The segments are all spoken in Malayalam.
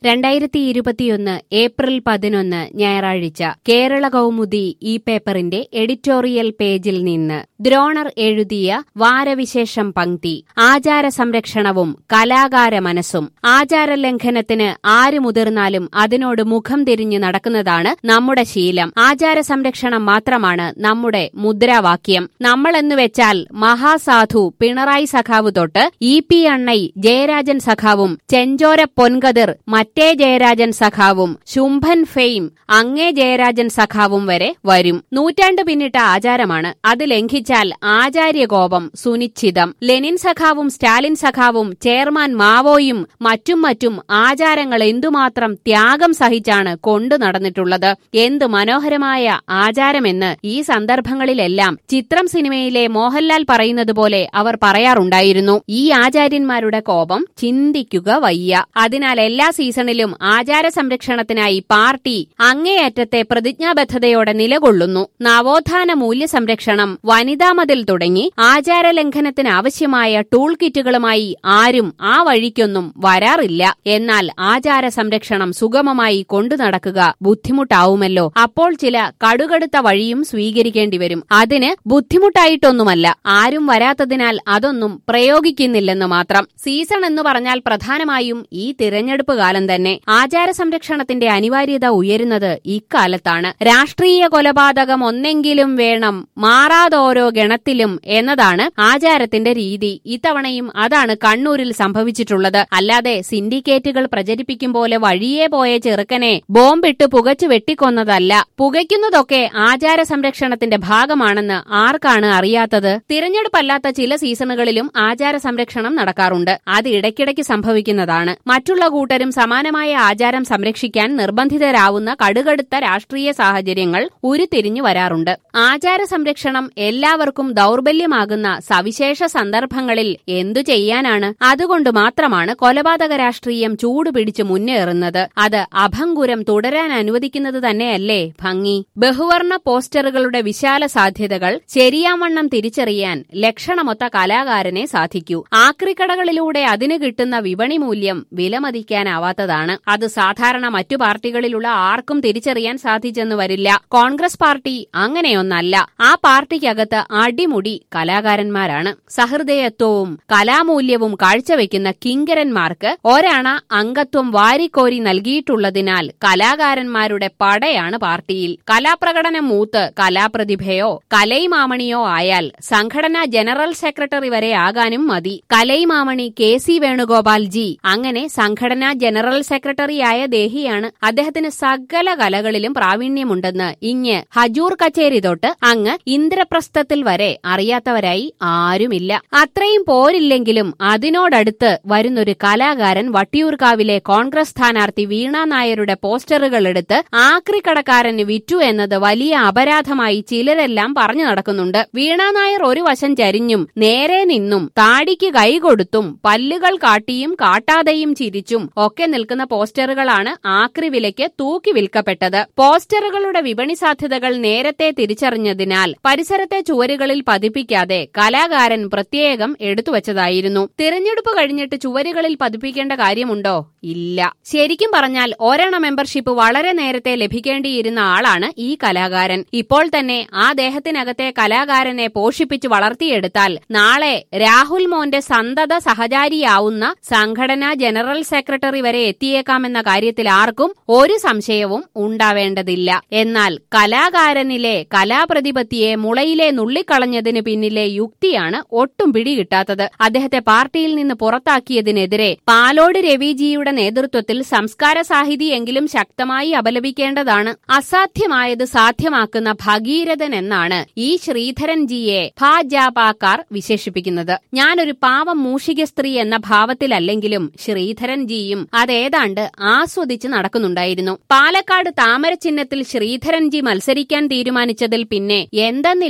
രണ്ടായിരത്തി ഇരുപത്തിയൊന്ന് ഏപ്രിൽ പതിനൊന്ന് ഞായറാഴ്ച കേരള കൗമുദി ഈ പേപ്പറിന്റെ എഡിറ്റോറിയൽ പേജിൽ നിന്ന് ദ്രോണർ എഴുതിയ വാരവിശേഷം പങ്ക്തി ആചാര സംരക്ഷണവും കലാകാര മനസ്സും ആചാരലംഘനത്തിന് ആര് മുതിർന്നാലും അതിനോട് മുഖം തിരിഞ്ഞു നടക്കുന്നതാണ് നമ്മുടെ ശീലം ആചാര സംരക്ഷണം മാത്രമാണ് നമ്മുടെ മുദ്രാവാക്യം നമ്മളെന്നു വെച്ചാൽ മഹാസാധു പിണറായി സഖാവ് തൊട്ട് ഇ പി അണ്ണൈ ജയരാജൻ സഖാവും ചെഞ്ചോര പൊൻകതിർ മറ്റേ ജയരാജൻ സഖാവും ശുംഭൻ ഫെയിം അങ്ങേ ജയരാജൻ സഖാവും വരെ വരും നൂറ്റാണ്ട് പിന്നിട്ട ആചാരമാണ് അത് ലംഘിച്ചാൽ ആചാര്യകോപം സുനിശ്ചിതം ലെനിൻ സഖാവും സ്റ്റാലിൻ സഖാവും ചെയർമാൻ മാവോയും മറ്റും മറ്റും ആചാരങ്ങൾ എന്തുമാത്രം ത്യാഗം സഹിച്ചാണ് കൊണ്ടു നടന്നിട്ടുള്ളത് എന്ത് മനോഹരമായ ആചാരമെന്ന് ഈ സന്ദർഭങ്ങളിലെല്ലാം ചിത്രം സിനിമയിലെ മോഹൻലാൽ പറയുന്നത് പോലെ അവർ പറയാറുണ്ടായിരുന്നു ഈ ആചാര്യന്മാരുടെ കോപം ചിന്തിക്കുക വയ്യ അതിനാൽ എല്ലാ സീസണിലും ആചാര സംരക്ഷണത്തിനായി പാർട്ടി അങ്ങേയറ്റത്തെ പ്രതിജ്ഞാബദ്ധതയോടെ നിലകൊള്ളുന്നു നവോത്ഥാന മൂല്യ സംരക്ഷണം വനിതാ മതിൽ തുടങ്ങി ആചാര ലംഘനത്തിന് ആവശ്യമായ ടൂൾ കിറ്റുകളുമായി ആരും ആ വഴിക്കൊന്നും വരാറില്ല എന്നാൽ ആചാര സംരക്ഷണം സുഗമമായി കൊണ്ടു നടക്കുക ബുദ്ധിമുട്ടാവുമല്ലോ അപ്പോൾ ചില കടുകടുത്ത വഴിയും സ്വീകരിക്കേണ്ടി വരും അതിന് ബുദ്ധിമുട്ടായിട്ടൊന്നുമല്ല ആരും വരാത്തതിനാൽ അതൊന്നും പ്രയോഗിക്കുന്നില്ലെന്ന് മാത്രം സീസൺ എന്ന് പറഞ്ഞാൽ പ്രധാനമായും ഈ തിരഞ്ഞെടുപ്പ് കാലം തന്നെ ആചാര സംരക്ഷണത്തിന്റെ അനിവാര്യത ഉയരുന്നത് ഇക്കാലത്താണ് രാഷ്ട്രീയ കൊലപാതകം ഒന്നെങ്കിലും വേണം മാറാതോരോ ഗണത്തിലും എന്നതാണ് ആചാരത്തിന്റെ രീതി ഇത്തവണയും അതാണ് കണ്ണൂരിൽ സംഭവിച്ചിട്ടുള്ളത് അല്ലാതെ സിൻഡിക്കേറ്റുകൾ പ്രചരിപ്പിക്കും പോലെ വഴിയേ പോയ ചെറുക്കനെ ബോംബിട്ട് പുകച്ചു വെട്ടിക്കൊന്നതല്ല പുകയ്ക്കുന്നതൊക്കെ ആചാര സംരക്ഷണത്തിന്റെ ഭാഗമാണെന്ന് ആർക്കാണ് അറിയാത്തത് തിരഞ്ഞെടുപ്പല്ലാത്ത ചില സീസണുകളിലും ആചാര സംരക്ഷണം നടക്കാറുണ്ട് അത് ഇടയ്ക്കിടയ്ക്ക് സംഭവിക്കുന്നതാണ് മറ്റുള്ള കൂട്ടരും സമാനമായ ആചാരം സംരക്ഷിക്കാൻ നിർബന്ധിതരാവുന്ന കടുകടുത്ത രാഷ്ട്രീയ സാഹചര്യങ്ങൾ ഉരുത്തിരിഞ്ഞു വരാറുണ്ട് ആചാര സംരക്ഷണം എല്ലാവർക്കും ദൗർബല്യമാകുന്ന സവിശേഷ സന്ദർഭങ്ങളിൽ എന്തു ചെയ്യാനാണ് അതുകൊണ്ട് മാത്രമാണ് കൊലപാതക രാഷ്ട്രീയം ചൂടുപിടിച്ച് മുന്നേറുന്നത് അത് അഭംഗുരം തുടരാൻ അനുവദിക്കുന്നത് തന്നെയല്ലേ ഭംഗി ബഹുവർണ പോസ്റ്ററുകളുടെ വിശാല സാധ്യതകൾ ശരിയാവണ്ണം തിരിച്ചറിയാൻ ലക്ഷണമൊത്ത കലാകാരനെ സാധിക്കൂ ആക്രിക്കടകളിലൂടെ അതിന് കിട്ടുന്ന വിപണി മൂല്യം വിലമതിക്കാനാവാത്തതാണ് അത് സാധാരണ മറ്റു പാർട്ടികളിലുള്ള ആർക്കും തിരിച്ചറിയാൻ സാധിച്ചെന്ന് വരില്ല കോൺഗ്രസ് പാർട്ടി അങ്ങനെയൊന്നല്ല ആ പാർട്ടിക്കകത്ത് അടിമുടി കലാകാരന്മാരാണ് സഹൃദയത്വവും കലാമൂല്യവും കാഴ്ചവെക്കുന്ന കിങ്കരന്മാർക്ക് ഒരണ അംഗത്വം വാരിക്കോരി നൽകിയിട്ടുള്ളതിനാൽ കലാകാരന്മാരുടെ പടയാണ് പാർട്ടിയിൽ കലാപ്രകടനം മൂത്ത് കലാപ്രതിഭയോ കലൈമാമണിയോ ആയാൽ സംഘടനാ ജനറൽ സെക്രട്ടറി വരെ ആകാനും മതി കലൈമാമണി കെ സി വേണുഗോപാൽ ജി അങ്ങനെ സംഘടനാ ജനറൽ സെക്രട്ടറിയായ ദേഹിയാണ് അദ്ദേഹത്തിന് സകല കലകളിലും പ്രാവീണ്യമുണ്ടെന്ന് ഇങ്ങ് ഹജൂർ കച്ചേരി തൊട്ട് അങ്ങ് ഇന്ദ്രപ്രസ്ഥത്തിൽ വരെ അറിയാത്തവരായി ആരുമില്ല അത്രയും പോരില്ലെങ്കിലും അതിനോടടുത്ത് വരുന്നൊരു കലാകാരൻ വട്ടിയൂർക്കാവിലെ കോൺഗ്രസ് സ്ഥാനാർത്ഥി വീണ നായരുടെ പോസ്റ്ററുകൾ എടുത്ത് ആക്രിക്കടക്കാരന് വിറ്റു എന്നത് വലിയ അപരാധമായി ചിലരെല്ലാം പറഞ്ഞു നടക്കുന്നുണ്ട് വീണ നായർ ഒരു വശം ചരിഞ്ഞും നേരെ നിന്നും താടിക്ക് കൈകൊടുത്തും പല്ലുകൾ കാട്ടിയും കാട്ടാതെയും ചിരിച്ചും ഒക്കെ നിൽക്കുന്ന പോസ്റ്ററുകളാണ് ആക്രി വിലയ്ക്ക് തൂക്കി വിൽക്കപ്പെട്ടത് പോസ്റ്ററുകളുടെ വിപണി സാധ്യതകൾ നേരത്തെ തിരിച്ചറിഞ്ഞതിനാൽ പരിസരത്തെ ചുവരുകളിൽ പതിപ്പിക്കാതെ കലാകാരൻ പ്രത്യേകം എടുത്തുവച്ചതായിരുന്നു തിരഞ്ഞെടുപ്പ് കഴിഞ്ഞിട്ട് ചുവരുകളിൽ പതിപ്പിക്കേണ്ട കാര്യമുണ്ടോ ഇല്ല ശരിക്കും പറഞ്ഞാൽ ഒരെണ്ണ മെമ്പർഷിപ്പ് വളരെ നേരത്തെ ലഭിക്കേണ്ടിയിരുന്ന ആളാണ് ഈ കലാകാരൻ ഇപ്പോൾ തന്നെ ആ ദേഹത്തിനകത്തെ കലാകാരനെ പോഷിപ്പിച്ച് വളർത്തിയെടുത്താൽ നാളെ രാഹുൽ മോന്റെ സന്തത സഹചാരിയാവുന്ന സംഘടനാ ജനറൽ സെക്രട്ടറി വരെ എത്തിയേക്കാമെന്ന കാര്യത്തിൽ ആർക്കും ഒരു സംശയവും ഉണ്ടാവേണ്ടതില്ല എന്നാൽ കലാകാരനിലെ കലാപ്രതിപത്തിയെ മുളയിലെ നുള്ളിക്കളഞ്ഞതിന് പിന്നിലെ യുക്തിയാണ് ഒട്ടും പിടികിട്ടാത്തത് അദ്ദേഹത്തെ പാർട്ടിയിൽ നിന്ന് പുറത്താക്കിയതിനെതിരെ പാലോട് രവിജിയുടെ നേതൃത്വത്തിൽ സംസ്കാര സാഹിതി എങ്കിലും ശക്തമായി അപലപിക്കേണ്ടതാണ് അസാധ്യമായത് സാധ്യമാക്കുന്ന ഭഗീരഥൻ എന്നാണ് ഈ ശ്രീധരൻ ജിയെ ഭാജപാക്കാർ വിശേഷിപ്പിക്കുന്നത് ഞാനൊരു പാവം മൂഷിക സ്ത്രീ എന്ന ഭാവത്തിലല്ലെങ്കിലും ശ്രീധരൻ ജിയും അതേതാണ്ട് ആസ്വദിച്ച് നടക്കുന്നുണ്ടായിരുന്നു പാലക്കാട് താമര ചിഹ്നത്തിൽ ശ്രീധരൻ ജി മത്സരിക്കാൻ തീരുമാനിച്ചതിൽ പിന്നെ എന്തെന്നില്ലാത്ത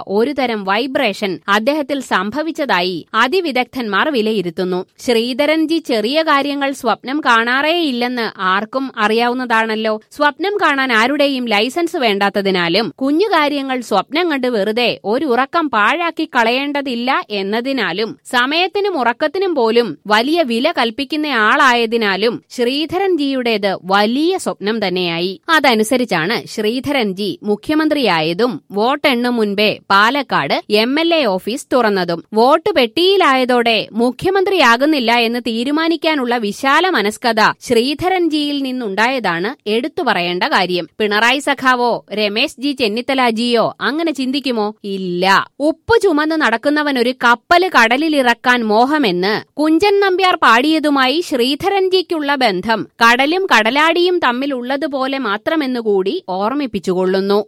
ഒരുതരം വൈബ്രേഷൻ അദ്ദേഹത്തിൽ സംഭവിച്ചതായി അതിവിദഗ്ധന്മാർ വിലയിരുത്തുന്നു ശ്രീധരൻജി ചെറിയ കാര്യങ്ങൾ സ്വപ്നം കാണാറേയില്ലെന്ന് ആർക്കും അറിയാവുന്നതാണല്ലോ സ്വപ്നം കാണാൻ ആരുടെയും ലൈസൻസ് വേണ്ടാത്തതിനാലും കുഞ്ഞു കാര്യങ്ങൾ സ്വപ്നം കണ്ട് വെറുതെ ഒരു ഉറക്കം പാഴാക്കി കളയേണ്ടതില്ല എന്നതിനാലും സമയത്തിനും ഉറക്കത്തിനും പോലും വലിയ വില കൽപ്പിക്കുന്ന ആളായതിനാലും ശ്രീധരൻജിയുടേത് വലിയ സ്വപ്നം തന്നെയായി അതനുസരിച്ചാണ് ശ്രീധരൻജി മുഖ്യമന്ത്രിയായതും വോട്ടെണ്ണു മുൻപേ Palakkad M L A office തുറന്നതും വോട്ട് പെട്ടിയിലായതോടെ മുഖ്യമന്ത്രിയാകുന്നില്ല എന്ന് തീരുമാനിക്കാനുള്ള വിശാല മനസ്കത ശ്രീധരൻജിയിൽ നിന്നുണ്ടായതാണ് എടുത്തു പറയേണ്ട കാര്യം പിണറായി സഖാവോ രമേശ് ജി ചെന്നിത്തലാജിയോ അങ്ങനെ ചിന്തിക്കുമോ ഇല്ല ഉപ്പ് ചുമന്ന് നടക്കുന്നവൻ ഒരു കപ്പല് കടലിലിറക്കാൻ മോഹമെന്ന് കുഞ്ചൻ നമ്പ്യാർ പാടിയതുമായി ശ്രീധരൻജിക്കുള്ള ബന്ധം കടലും കടലാടിയും തമ്മിലുള്ളതുപോലെ മാത്രമെന്നുകൂടി ഓർമ്മിപ്പിച്ചുകൊള്ളുന്നു